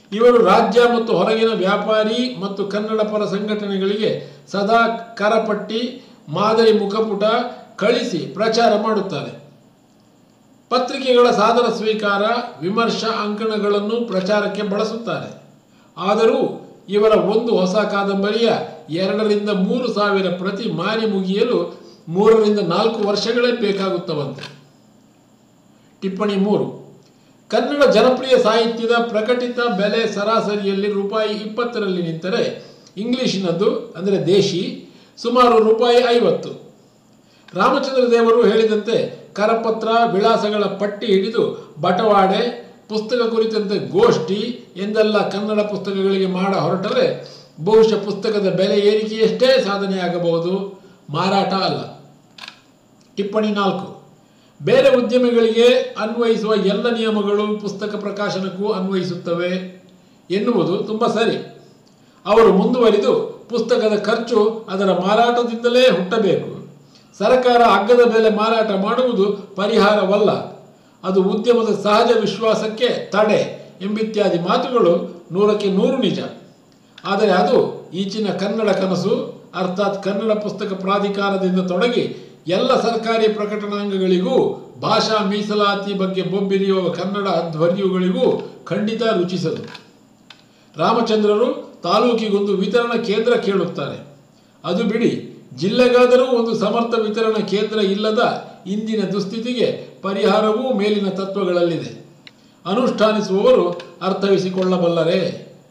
ಇವರು ರಾಜ್ಯ ಮತ್ತು ಹೊರಗಿನ ವ್ಯಾಪಾರಿ ಮತ್ತು ಕನ್ನಡ ಪರ ಸಂಘಟನೆಗಳಿಗೆ ಸದಾ ಕರಪಟ್ಟಿ ಮಾದರಿ ಮುಖಪುಟ ಕಳಿಸಿ ಪ್ರಚಾರ ಮಾಡುತ್ತಾರೆ ಪತ್ರಿಕೆಗಳ ಸಾದರ ಸ್ವೀಕಾರ ವಿಮರ್ಶಾ ಅಂಕಣಗಳನ್ನು ಪ್ರಚಾರಕ್ಕೆ ಬಳಸುತ್ತಾರೆ ಆದರೂ ಇವರ ಒಂದು ಹೊಸ ಕಾದಂಬರಿಯ ಎರಡರಿಂದ ಮೂರು ಸಾವಿರ ಪ್ರತಿ ಮಾರಿ ಮುಗಿಯಲು ಮೂರರಿಂದ ನಾಲ್ಕು ವರ್ಷಗಳೇ ಬೇಕಾಗುತ್ತವಂತೆ ಟಿಪ್ಪಣಿ ಮೂರು ಕನ್ನಡ ಜನಪ್ರಿಯ ಸಾಹಿತ್ಯದ ಪ್ರಕಟಿತ ಬೆಲೆ ಸರಾಸರಿಯಲ್ಲಿ ರೂಪಾಯಿ ಇಪ್ಪತ್ತರಲ್ಲಿ ನಿಂತರೆ ಇಂಗ್ಲಿಶಿನದ್ದು ಅಂದರೆ ದೇಶಿ ಸುಮಾರು ರೂಪಾಯಿ ಐವತ್ತು ರಾಮಚಂದ್ರ ದೇವರು ಹೇಳಿದಂತೆ ಕರಪತ್ರ ವಿಳಾಸಗಳ ಪಟ್ಟಿ ಹಿಡಿದು ಬಟವಾಡೆ ಪುಸ್ತಕ ಕುರಿತಂತೆ ಗೋಷ್ಠಿ ಎಂದೆಲ್ಲ ಕನ್ನಡ ಪುಸ್ತಕಗಳಿಗೆ ಮಾಡ ಹೊರಟರೆ ಬಹುಶಃ ಪುಸ್ತಕದ ಬೆಲೆ ಏರಿಕೆಯಷ್ಟೇ ಸಾಧನೆಯಾಗಬಹುದು ಮಾರಾಟ ಅಲ್ಲ ಟಿಪ್ಪಣಿ ನಾಲ್ಕು ಬೇರೆ ಉದ್ಯಮಿಗಳಿಗೆ ಅನ್ವಯಿಸುವ ಎಲ್ಲ ನಿಯಮಗಳು ಪುಸ್ತಕ ಪ್ರಕಾಶನಕ್ಕೂ ಅನ್ವಯಿಸುತ್ತವೆ ಎನ್ನುವುದು ತುಂಬ ಸರಿ ಅವರು ಮುಂದುವರಿದು ಪುಸ್ತಕದ ಖರ್ಚು ಅದರ ಮಾರಾಟದಿಂದಲೇ ಹುಟ್ಟಬೇಕು ಸರ್ಕಾರ ಅಗ್ಗದ ಬೆಲೆ ಮಾರಾಟ ಮಾಡುವುದು ಪರಿಹಾರವಲ್ಲ ಅದು ಉದ್ಯಮದ ಸಹಜ ವಿಶ್ವಾಸಕ್ಕೆ ತಡೆ ಎಂಬಿತ್ಯಾದಿ ಮಾತುಗಳು ನೂರಕ್ಕೆ ನೂರು ನಿಜ ಆದರೆ ಅದು ಈಚಿನ ಕನ್ನಡ ಕನಸು ಅರ್ಥಾತ್ ಕನ್ನಡ ಪುಸ್ತಕ ಪ್ರಾಧಿಕಾರದಿಂದ ತೊಡಗಿ ಎಲ್ಲ ಸರ್ಕಾರಿ ಪ್ರಕಟಣಾಂಗಗಳಿಗೂ ಭಾಷಾ ಮೀಸಲಾತಿ ಬಗ್ಗೆ ಬೊಬ್ಬಿರಿಯುವ ಕನ್ನಡ ಧ್ವರ್ಯುಗಳಿಗೂ ಖಂಡಿತ ರುಚಿಸದು ರಾಮಚಂದ್ರರು ತಾಲೂಕಿಗೊಂದು ವಿತರಣಾ ಕೇಂದ್ರ ಕೇಳುತ್ತಾರೆ ಅದು ಬಿಡಿ ಜಿಲ್ಲೆಗಾದರೂ ಒಂದು ಸಮರ್ಥ ವಿತರಣಾ ಕೇಂದ್ರ ಇಲ್ಲದ ಇಂದಿನ ದುಸ್ಥಿತಿಗೆ ಪರಿಹಾರವೂ ಮೇಲಿನ ತತ್ವಗಳಲ್ಲಿದೆ ಅನುಷ್ಠಾನಿಸುವವರು ಅರ್ಥವಿಸಿಕೊಳ್ಳಬಲ್ಲರೇ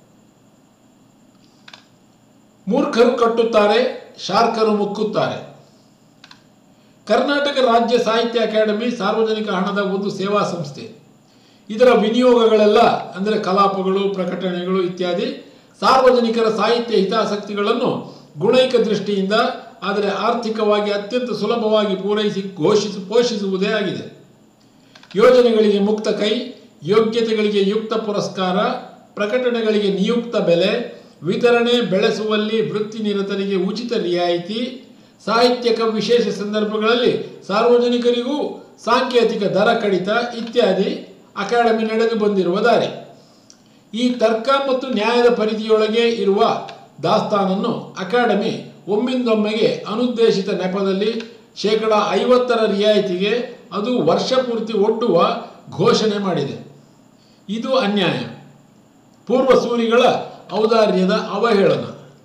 ಮೂರ್ಖರು ಕಟ್ಟುತ್ತಾರೆ ಶಾರ್ಕರು ಮುಕ್ಕುತ್ತಾರೆ ಕರ್ನಾಟಕ ರಾಜ್ಯ ಸಾಹಿತ್ಯ ಅಕಾಡೆಮಿ ಸಾರ್ವಜನಿಕ ಹಣದ ಒಂದು ಸೇವಾ ಸಂಸ್ಥೆ ಇದರ ವಿನಿಯೋಗಗಳೆಲ್ಲ ಅಂದರೆ ಕಲಾಪಗಳು ಪ್ರಕಟಣೆಗಳು ಇತ್ಯಾದಿ ಸಾರ್ವಜನಿಕರ ಸಾಹಿತ್ಯ ಹಿತಾಸಕ್ತಿಗಳನ್ನು ಗುಣೈಕ ದೃಷ್ಟಿಯಿಂದ ಆದರೆ ಆರ್ಥಿಕವಾಗಿ ಅತ್ಯಂತ ಸುಲಭವಾಗಿ ಪೂರೈಸಿ ಘೋಷಿಸಿ ಪೋಷಿಸುವುದೇ ಆಗಿದೆ ಯೋಜನೆಗಳಿಗೆ ಮುಕ್ತ ಕೈ ಯೋಗ್ಯತೆಗಳಿಗೆ ಯುಕ್ತ ಪುರಸ್ಕಾರ ಪ್ರಕಟಣೆಗಳಿಗೆ ನಿಯುಕ್ತ ಬೆಲೆ ವಿತರಣೆ ಬೆಳೆಸುವಲ್ಲಿ ವೃತ್ತಿ ನಿರತರಿಗೆ ಉಚಿತ ರಿಯಾಯಿತಿ ಸಾಹಿತ್ಯಕ ವಿಶೇಷ ಸಂದರ್ಭಗಳಲ್ಲಿ ಸಾರ್ವಜನಿಕರಿಗೂ ಸಾಂಕೇತಿಕ ದರ ಕಡಿತ ಇತ್ಯಾದಿ ಅಕಾಡೆಮಿ ನಡೆದು ಬಂದಿರುವ ದಾರಿ ಈ ತರ್ಕ ಮತ್ತು ನ್ಯಾಯದ ಪರಿಧಿಯೊಳಗೆ ಇರುವ ದಾಸ್ತಾನನ್ನು ಅಕಾಡೆಮಿ ಒಮ್ಮಿಂದೊಮ್ಮೆಗೆ ಅನುದ್ದೇಶಿತ ನೆಪದಲ್ಲಿ ಶೇಕಡ ಐವತ್ತರ ರಿಯಾಯಿತಿಗೆ ಅದು ವರ್ಷ ಪೂರ್ತಿ ಒಡ್ಡುವ ಘೋಷಣೆ ಮಾಡಿದೆ ಇದು ಅನ್ಯಾಯ ಪೂರ್ವಸೂರಿಗಳ ಔದಾರ್ಯದ ಅವಹೇಳನ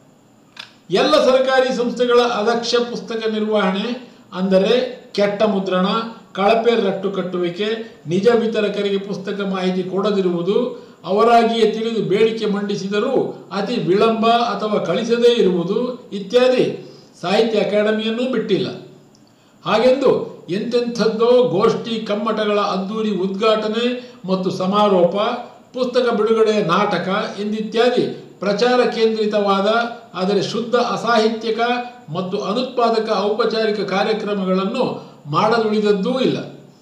ಎಲ್ಲ ಸರ್ಕಾರಿ ಸಂಸ್ಥೆಗಳ ಅದಕ್ಷ ಪುಸ್ತಕ ನಿರ್ವಹಣೆ ಅಂದರೆ ಕೆಟ್ಟ ಮುದ್ರಣ ಕಳಪೆ ರಟ್ಟು ಕಟ್ಟುವಿಕೆ ನಿಜ ವಿತರಕರಿಗೆ ಪುಸ್ತಕ ಮಾಹಿತಿ ಕೊಡದಿರುವುದು ಅವರಾಗಿಯೇ ತಿಳಿದು ಬೇಡಿಕೆ ಮಂಡಿಸಿದರೂ ಅತಿ ವಿಳಂಬ ಅಥವಾ ಕಳಿಸದೇ ಇರುವುದು ಇತ್ಯಾದಿ ಸಾಹಿತ್ಯ ಅಕಾಡೆಮಿಯನ್ನೂ ಬಿಟ್ಟಿಲ್ಲ ಹಾಗೆಂದು ಎಂತೆಂಥದ್ದೋ ಗೋಷ್ಠಿ ಕಮ್ಮಟಗಳ ಅದ್ದೂರಿ ಉದ್ಘಾಟನೆ ಮತ್ತು ಸಮಾರೋಪ ಪುಸ್ತಕ ಬಿಡುಗಡೆಯ ನಾಟಕ ಎಂದಿತ್ಯಾದಿ ಪ್ರಚಾರ ಕೇಂದ್ರಿತವಾದ ಆದರೆ ಶುದ್ಧ ಅಸಾಹಿತ್ಯಕ ಮತ್ತು ಅನುತ್ಪಾದಕ ಔಪಚಾರಿಕ ಕಾರ್ಯಕ್ರಮಗಳನ್ನು ಮಾಡದುಳಿದದ್ದೂ ಇಲ್ಲ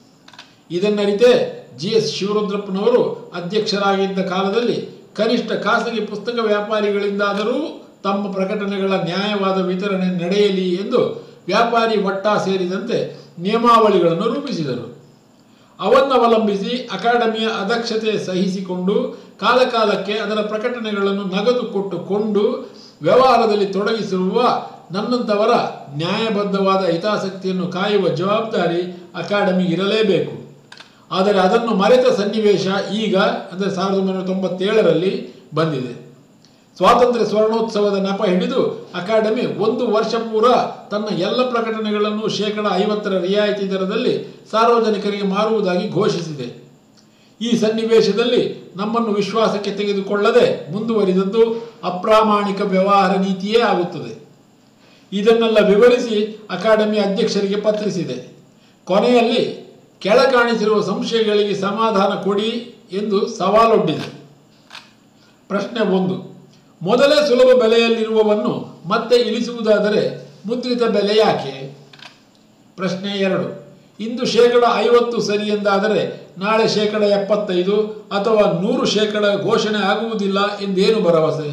ಇದನ್ನರಿತೆ ಜಿ ಎಸ್ ಶಿವರುದ್ರಪ್ಪನವರು ಅಧ್ಯಕ್ಷರಾಗಿದ್ದ ಕಾಲದಲ್ಲಿ ಕನಿಷ್ಠ ಖಾಸಗಿ ಪುಸ್ತಕ ವ್ಯಾಪಾರಿಗಳಿಂದಾದರೂ ತಮ್ಮ ಪ್ರಕಟಣೆಗಳ ನ್ಯಾಯವಾದ ವಿತರಣೆ ನಡೆಯಲಿ ಎಂದು ವ್ಯಾಪಾರಿ ವಟ್ಟ ಸೇರಿದಂತೆ ನಿಯಮಾವಳಿಗಳನ್ನು ರೂಪಿಸಿದರು ಅವನ್ನವಲಂಬಿಸಿ ಅಕಾಡೆಮಿಯ ಅದಕ್ಷತೆ ಸಹಿಸಿಕೊಂಡು ಕಾಲಕಾಲಕ್ಕೆ ಅದರ ಪ್ರಕಟಣೆಗಳನ್ನು ನಗದು ಕೊಟ್ಟುಕೊಂಡು ವ್ಯವಹಾರದಲ್ಲಿ ತೊಡಗಿಸಿರುವ ನನ್ನಂಥವರ ನ್ಯಾಯಬದ್ಧವಾದ ಹಿತಾಸಕ್ತಿಯನ್ನು ಕಾಯುವ ಜವಾಬ್ದಾರಿ ಅಕಾಡೆಮಿಗಿರಲೇಬೇಕು ಆದರೆ ಅದನ್ನು ಮರೆತ ಸನ್ನಿವೇಶ ಈಗ ಅಂದರೆ ಸಾವಿರದ ಒಂಬೈನೂರ ತೊಂಬತ್ತೇಳರಲ್ಲಿ ಬಂದಿದೆ ಸ್ವಾತಂತ್ರ್ಯ ಸ್ವರ್ಣೋತ್ಸವದ ನೆಪ ಹಿಡಿದು ಅಕಾಡೆಮಿ ಒಂದು ವರ್ಷ ಪೂರ ತನ್ನ ಎಲ್ಲ ಪ್ರಕಟಣೆಗಳನ್ನು ಶೇಕಡ ಐವತ್ತರ ರಿಯಾಯಿತಿ ದರದಲ್ಲಿ ಸಾರ್ವಜನಿಕರಿಗೆ ಮಾರುವುದಾಗಿ ಘೋಷಿಸಿದೆ ಈ ಸನ್ನಿವೇಶದಲ್ಲಿ ನಮ್ಮನ್ನು ವಿಶ್ವಾಸಕ್ಕೆ ತೆಗೆದುಕೊಳ್ಳದೆ ಮುಂದುವರಿದದ್ದು ಅಪ್ರಾಮಾಣಿಕ ವ್ಯವಹಾರ ನೀತಿಯೇ ಆಗುತ್ತದೆ ಇದನ್ನೆಲ್ಲ ವಿವರಿಸಿ ಅಕಾಡೆಮಿ ಅಧ್ಯಕ್ಷರಿಗೆ ಪತ್ರಿಸಿದೆ ಕೊನೆಯಲ್ಲಿ ಕೆಳ ಕಾಣಿಸಿರುವ ಸಂಶಯಗಳಿಗೆ ಸಮಾಧಾನ ಕೊಡಿ ಎಂದು ಸವಾಲೊಡ್ಡಿದೆ ಪ್ರಶ್ನೆ ಒಂದು ಮೊದಲೇ ಸುಲಭ ಬೆಲೆಯಲ್ಲಿರುವವನ್ನು ಮತ್ತೆ ಇಳಿಸುವುದಾದರೆ ಮುದ್ರಿತ ಬೆಲೆ ಯಾಕೆ ಪ್ರಶ್ನೆ ಎರಡು ಇಂದು ಶೇಕಡ ಐವತ್ತು ಸರಿ ಎಂದಾದರೆ ನಾಳೆ ಶೇಕಡ ಎಪ್ಪತ್ತೈದು ಅಥವಾ ನೂರು ಶೇಕಡ ಘೋಷಣೆ ಆಗುವುದಿಲ್ಲ ಎಂದೇನು ಭರವಸೆ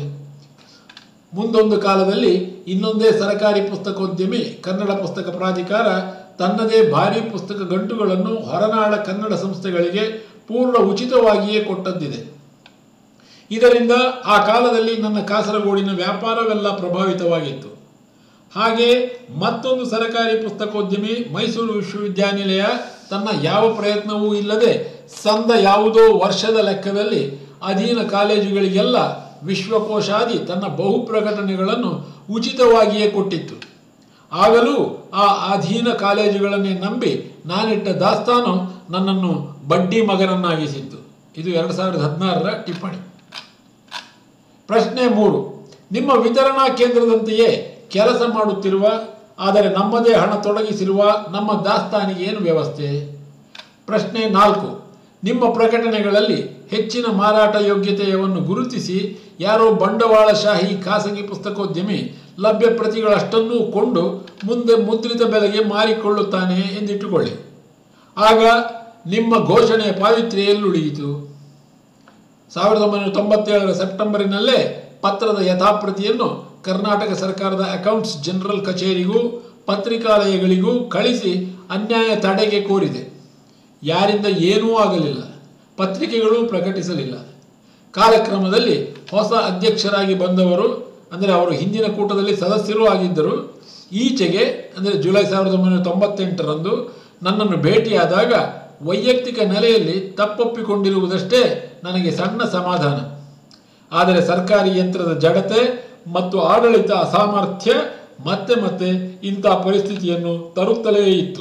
ಮುಂದೊಂದು ಕಾಲದಲ್ಲಿ ಇನ್ನೊಂದೇ ಸರಕಾರಿ ಪುಸ್ತಕೋದ್ಯಮಿ ಕನ್ನಡ ಪುಸ್ತಕ ಪ್ರಾಧಿಕಾರ ತನ್ನದೇ ಭಾರಿ ಪುಸ್ತಕ ಗಂಟುಗಳನ್ನು ಹೊರನಾಡ ಕನ್ನಡ ಸಂಸ್ಥೆಗಳಿಗೆ ಪೂರ್ಣ ಉಚಿತವಾಗಿಯೇ ಕೊಟ್ಟದ್ದಿದೆ ಇದರಿಂದ ಆ ಕಾಲದಲ್ಲಿ ನನ್ನ ಕಾಸರಗೋಡಿನ ವ್ಯಾಪಾರವೆಲ್ಲ ಪ್ರಭಾವಿತವಾಗಿತ್ತು ಹಾಗೆ ಮತ್ತೊಂದು ಸರಕಾರಿ ಪುಸ್ತಕೋದ್ಯಮಿ ಮೈಸೂರು ವಿಶ್ವವಿದ್ಯಾನಿಲಯ ತನ್ನ ಯಾವ ಪ್ರಯತ್ನವೂ ಇಲ್ಲದೆ ಸಂದ ಯಾವುದೋ ವರ್ಷದ ಲೆಕ್ಕದಲ್ಲಿ ಅಧೀನ ಕಾಲೇಜುಗಳಿಗೆಲ್ಲ ವಿಶ್ವಕೋಶಾದಿ ತನ್ನ ಬಹು ಪ್ರಕಟಣೆಗಳನ್ನು ಉಚಿತವಾಗಿಯೇ ಕೊಟ್ಟಿತ್ತು ಆಗಲೂ ಆ ಅಧೀನ ಕಾಲೇಜುಗಳನ್ನೇ ನಂಬಿ ನಾನಿಟ್ಟ ದಾಸ್ತಾನು ನನ್ನನ್ನು ಬಡ್ಡಿ ಮಗನನ್ನಾಗಿಸಿತ್ತು ಇದು ಎರಡು ಸಾವಿರದ ಹದಿನಾರರ ಟಿಪ್ಪಣಿ ಪ್ರಶ್ನೆ ಮೂರು ನಿಮ್ಮ ವಿತರಣಾ ಕೇಂದ್ರದಂತೆಯೇ ಕೆಲಸ ಮಾಡುತ್ತಿರುವ ಆದರೆ ನಮ್ಮದೇ ಹಣ ತೊಡಗಿಸಿರುವ ನಮ್ಮ ದಾಸ್ತಾನಿಗೆ ಏನು ವ್ಯವಸ್ಥೆ ಪ್ರಶ್ನೆ ನಾಲ್ಕು ನಿಮ್ಮ ಪ್ರಕಟಣೆಗಳಲ್ಲಿ ಹೆಚ್ಚಿನ ಮಾರಾಟ ಯೋಗ್ಯತೆಯವನ್ನು ಗುರುತಿಸಿ ಯಾರೋ ಬಂಡವಾಳಶಾಹಿ ಖಾಸಗಿ ಪುಸ್ತಕೋದ್ಯಮಿ ಲಭ್ಯ ಪ್ರತಿಗಳಷ್ಟನ್ನೂ ಕೊಂಡು ಮುಂದೆ ಮುದ್ರಿತ ಬೆಲೆಗೆ ಮಾರಿಕೊಳ್ಳುತ್ತಾನೆ ಎಂದಿಟ್ಟುಕೊಳ್ಳಿ ಆಗ ನಿಮ್ಮ ಘೋಷಣೆಯ ಪಾವಿತ್ರ್ಯ ಎಲ್ಲುಳಿಯಿತು ಸಾವಿರದ ಒಂಬೈನೂರ ತೊಂಬತ್ತೇಳರ ಸೆಪ್ಟೆಂಬರಿನಲ್ಲೇ ಪತ್ರದ ಯಥಾಪ್ರತಿಯನ್ನು ಕರ್ನಾಟಕ ಸರ್ಕಾರದ ಅಕೌಂಟ್ಸ್ ಜನರಲ್ ಕಚೇರಿಗೂ ಪತ್ರಿಕಾಲಯಗಳಿಗೂ ಕಳಿಸಿ ಅನ್ಯಾಯ ತಡೆಗೆ ಕೋರಿದೆ ಯಾರಿಂದ ಏನೂ ಆಗಲಿಲ್ಲ ಪತ್ರಿಕೆಗಳು ಪ್ರಕಟಿಸಲಿಲ್ಲ ಕಾಲಕ್ರಮದಲ್ಲಿ ಹೊಸ ಅಧ್ಯಕ್ಷರಾಗಿ ಬಂದವರು ಅಂದರೆ ಅವರು ಹಿಂದಿನ ಕೂಟದಲ್ಲಿ ಸದಸ್ಯರೂ ಆಗಿದ್ದರು ಈಚೆಗೆ ಅಂದರೆ ಜುಲೈ ಸಾವಿರದ ಒಂಬೈನೂರ ತೊಂಬತ್ತೆಂಟರಂದು ನನ್ನನ್ನು ಭೇಟಿಯಾದಾಗ ವೈಯಕ್ತಿಕ ನೆಲೆಯಲ್ಲಿ ತಪ್ಪೊಪ್ಪಿಕೊಂಡಿರುವುದಷ್ಟೇ ನನಗೆ ಸಣ್ಣ ಸಮಾಧಾನ ಆದರೆ ಸರ್ಕಾರಿ ಯಂತ್ರದ ಜಡತೆ ಮತ್ತು ಆಡಳಿತ ಅಸಾಮರ್ಥ್ಯ ಮತ್ತೆ ಮತ್ತೆ ಇಂಥ ಪರಿಸ್ಥಿತಿಯನ್ನು ತರುತ್ತಲೇ ಇತ್ತು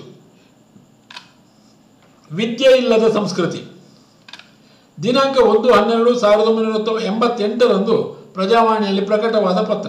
ವಿದ್ಯೆ ಇಲ್ಲದ ಸಂಸ್ಕೃತಿ ದಿನಾಂಕ ಒಂದು ಹನ್ನೆರಡು ಸಾವಿರದ ಒಂಬೈನೂರ ತೊಂಬ- ಎಂಬತ್ತೆಂಟರಂದು ಪ್ರಜಾವಾಣಿಯಲ್ಲಿ ಪ್ರಕಟವಾದ ಪತ್ರ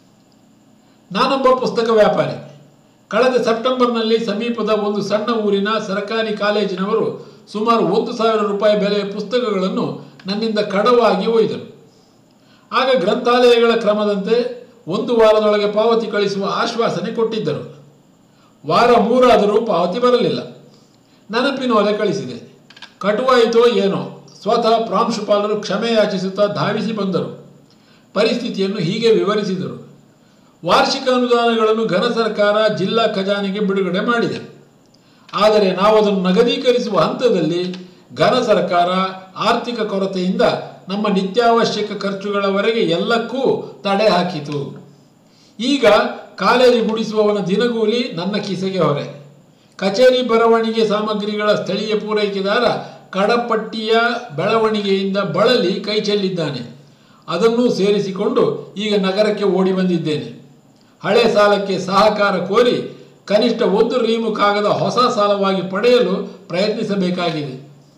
ನಾನೊಬ್ಬ ಪುಸ್ತಕ ವ್ಯಾಪಾರಿ ಕಳೆದ ಸೆಪ್ಟೆಂಬರ್ನಲ್ಲಿ ಸಮೀಪದ ಒಂದು ಸಣ್ಣ ಊರಿನ ಸರ್ಕಾರಿ ಕಾಲೇಜಿನವರು ಸುಮಾರು ಒಂದು ಸಾವಿರ ರೂಪಾಯಿ ಬೆಲೆಯ ಪುಸ್ತಕಗಳನ್ನು ನನ್ನಿಂದ ಕಡವಾಗಿ ಒಯ್ದರು ಆಗ ಗ್ರಂಥಾಲಯಗಳ ಕ್ರಮದಂತೆ ಒಂದು ವಾರದೊಳಗೆ ಪಾವತಿ ಕಳಿಸುವ ಆಶ್ವಾಸನೆ ಕೊಟ್ಟಿದ್ದರು ವಾರ ಮೂರಾದರೂ ಪಾವತಿ ಬರಲಿಲ್ಲ ನೆನಪಿನ ಒಲೆ ಕಳಿಸಿದೆ ಕಟುವಾಯಿತೋ ಏನೋ ಸ್ವತಃ ಪ್ರಾಂಶುಪಾಲರು ಕ್ಷಮೆ ಯಾಚಿಸುತ್ತಾ ಧಾವಿಸಿ ಬಂದರು ಪರಿಸ್ಥಿತಿಯನ್ನು ಹೀಗೆ ವಿವರಿಸಿದರು ವಾರ್ಷಿಕ ಅನುದಾನಗಳನ್ನು ಘನ ಸರ್ಕಾರ ಜಿಲ್ಲಾ ಖಜಾನೆಗೆ ಬಿಡುಗಡೆ ಮಾಡಿದೆ ಆದರೆ ನಾವು ಅದನ್ನು ನಗದೀಕರಿಸುವ ಹಂತದಲ್ಲಿ ಘನ ಸರ್ಕಾರ ಆರ್ಥಿಕ ಕೊರತೆಯಿಂದ ನಮ್ಮ ನಿತ್ಯಾವಶ್ಯಕ ಖರ್ಚುಗಳವರೆಗೆ ಎಲ್ಲಕ್ಕೂ ತಡೆ ಹಾಕಿತು ಈಗ ಕಾಲೇಜು ಗುಡಿಸುವವನ ದಿನಗೂಲಿ ನನ್ನ ಕಿಸೆಗೆ ಹೊರೆ ಕಚೇರಿ ಬರವಣಿಗೆ ಸಾಮಗ್ರಿಗಳ ಸ್ಥಳೀಯ ಪೂರೈಕೆದಾರ ಕಡಪಟ್ಟಿಯ ಬೆಳವಣಿಗೆಯಿಂದ ಬಳಲಿ ಕೈ ಚೆಲ್ಲಿದ್ದಾನೆ ಅದನ್ನೂ ಸೇರಿಸಿಕೊಂಡು ಈಗ ನಗರಕ್ಕೆ ಓಡಿ ಬಂದಿದ್ದೇನೆ ಹಳೆ ಸಾಲಕ್ಕೆ ಸಹಕಾರ ಕೋರಿ ಕನಿಷ್ಠ ಒಂದು ರೀಮು ಕಾಗದ ಹೊಸ ಸಾಲವಾಗಿ ಪಡೆಯಲು ಪ್ರಯತ್ನಿಸಬೇಕಾಗಿದೆ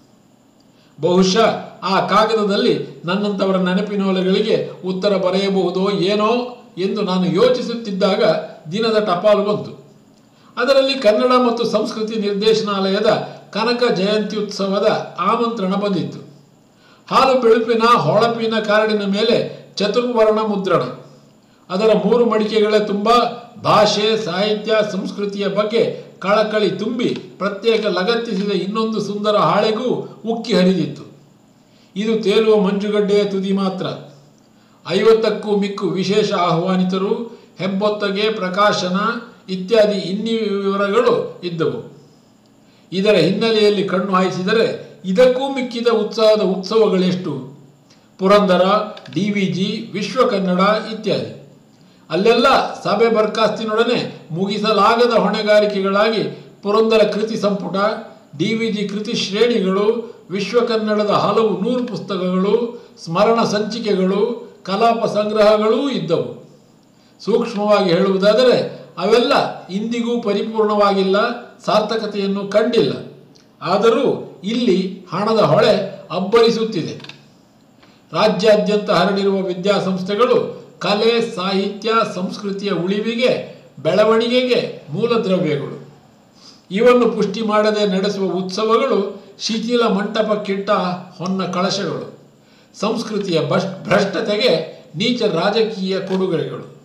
ಬಹುಶಃ ಆ ಕಾಗದದಲ್ಲಿ ನನ್ನಂಥವರ ನೆನಪಿನೋಲೆಗಳಿಗೆ ಉತ್ತರ ಬರೆಯಬಹುದೋ ಏನೋ ಎಂದು ನಾನು ಯೋಚಿಸುತ್ತಿದ್ದಾಗ ದಿನದ ಟಪಾಲು ಬಂತು ಅದರಲ್ಲಿ ಕನ್ನಡ ಮತ್ತು ಸಂಸ್ಕೃತಿ ನಿರ್ದೇಶನಾಲಯದ ಕನಕ ಜಯಂತ್ಯುತ್ಸವದ ಆಮಂತ್ರಣ ಬಂದಿತ್ತು ಹಾಲು ಬೆಳುಪಿನ ಹೊಳಪಿನ ಕಾರ್ಡಿನ ಮೇಲೆ ಚತುರ್ವರ್ಣ ಮುದ್ರಣ ಅದರ ಮೂರು ಮಡಿಕೆಗಳ ತುಂಬ ಭಾಷೆ ಸಾಹಿತ್ಯ ಸಂಸ್ಕೃತಿಯ ಬಗ್ಗೆ ಕಳಕಳಿ ತುಂಬಿ ಪ್ರತ್ಯೇಕ ಲಗತ್ತಿಸಿದ ಇನ್ನೊಂದು ಸುಂದರ ಹಾಳೆಗೂ ಉಕ್ಕಿ ಹರಿದಿತ್ತು ಇದು ತೇಲುವ ಮಂಜುಗಡ್ಡೆಯ ತುದಿ ಮಾತ್ರ ಐವತ್ತಕ್ಕೂ ಮಿಕ್ಕು ವಿಶೇಷ ಆಹ್ವಾನಿತರು ಹೆಬ್ಬೊತ್ತಗೆ ಪ್ರಕಾಶನ ಇತ್ಯಾದಿ ಇನ್ನಿ ವಿವರಗಳು ಇದ್ದವು ಇದರ ಹಿನ್ನೆಲೆಯಲ್ಲಿ ಕಣ್ಣು ಹಾಯಿಸಿದರೆ ಇದಕ್ಕೂ ಮಿಕ್ಕಿದ ಉತ್ಸಾಹದ ಉತ್ಸವಗಳೆಷ್ಟು ಪುರಂದರ ಡಿ ವಿ ಜಿ ವಿಶ್ವ ಕನ್ನಡ ಇತ್ಯಾದಿ ಅಲ್ಲೆಲ್ಲ ಸಭೆ ಬರ್ಖಾಸ್ತಿನೊಡನೆ ಮುಗಿಸಲಾಗದ ಹೊಣೆಗಾರಿಕೆಗಳಾಗಿ ಪುರಂದರ ಕೃತಿ ಸಂಪುಟ ಡಿ ವಿ ಜಿ ಕೃತಿ ಶ್ರೇಣಿಗಳು ವಿಶ್ವ ಕನ್ನಡದ ಹಲವು ನೂರು ಪುಸ್ತಕಗಳು ಸ್ಮರಣ ಸಂಚಿಕೆಗಳು ಕಲಾಪ ಸಂಗ್ರಹಗಳೂ ಇದ್ದವು ಸೂಕ್ಷ್ಮವಾಗಿ ಹೇಳುವುದಾದರೆ ಅವೆಲ್ಲ ಇಂದಿಗೂ ಪರಿಪೂರ್ಣವಾಗಿಲ್ಲ ಸಾರ್ಥಕತೆಯನ್ನು ಕಂಡಿಲ್ಲ ಆದರೂ ಇಲ್ಲಿ ಹಣದ ಹೊಳೆ ಅಬ್ಬರಿಸುತ್ತಿದೆ ರಾಜ್ಯಾದ್ಯಂತ ಹರಡಿರುವ ವಿದ್ಯಾಸಂಸ್ಥೆಗಳು ಕಲೆ ಸಾಹಿತ್ಯ ಸಂಸ್ಕೃತಿಯ ಉಳಿವಿಗೆ ಬೆಳವಣಿಗೆಗೆ ಮೂಲ ದ್ರವ್ಯಗಳು ಇವನ್ನು ಪುಷ್ಟಿ ಮಾಡದೆ ನಡೆಸುವ ಉತ್ಸವಗಳು ಶಿಥಿಲ ಮಂಟಪಕ್ಕಿಟ್ಟ ಹೊನ್ನ ಕಳಶಗಳು ಸಂಸ್ಕೃತಿಯ ಬಶ್ ಭ್ರಷ್ಟತೆಗೆ ನೀಚ ರಾಜಕೀಯ ಕೊಡುಗೆಗಳು